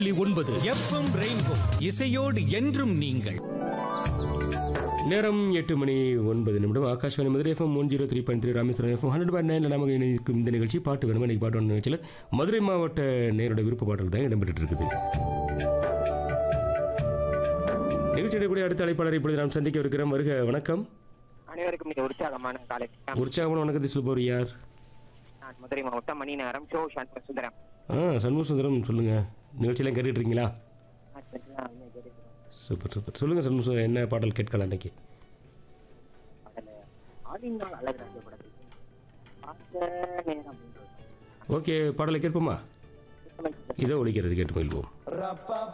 புள்ளி ஒன்பது FM rainbow இசையோடு என்றும் நீங்கள் நேரம் எட்டு மணி ஒன்பது நிமிடம் Akashvani Madurai FM one zero three point three Rameswaram FM hundred point nine நமக்கு இணைக்கும் இந்த நிகழ்ச்சி பாட்டு வேணுமா இன்னைக்கு பாட்டு வேணும் நிகழ்ச்சியில் மதுரை மாவட்ட நேரோட விருப்ப பாடல் தான் இடம்பெற்று இருக்குது நிகழ்ச்சியிட கூடிய அடுத்த அழைப்பாளரை இப்பொழுது நாம் சந்திக்க இருக்கிறோம் வருக வணக்கம் அனைவருக்கும் இது உற்சாகமான காலை வணக்கம். உற்சாகமான வணக்கத்தை சொல்பவர் யார் நான் மதுரை மாவட்டம் மணி நேரம் ஷோ சண்முக சுந்தரம் ஆ சண்முக சுந்தரம் சொல்லுங்க நிகழ்ச்சியெல்லாம் கேட்டுட்டு இருக்கீங்களா நான் சென்ட்ரல் அருமையா கேட்டுக்கிறேன். சூப்பர் சூப்பர் சொல்லுங்க சண்முக சுந்தரம் என்ன பாடல் கேட்கலாம் இன்னைக்கு பாடல ஆடினால் அழகு அந்த படத்தில் பார்த்த நேரம் அப்படின்றது. ஓகே பாடலை கேட்போமா இதோ ஒழிக்கிறது கேட்டு மகிழ்வோம்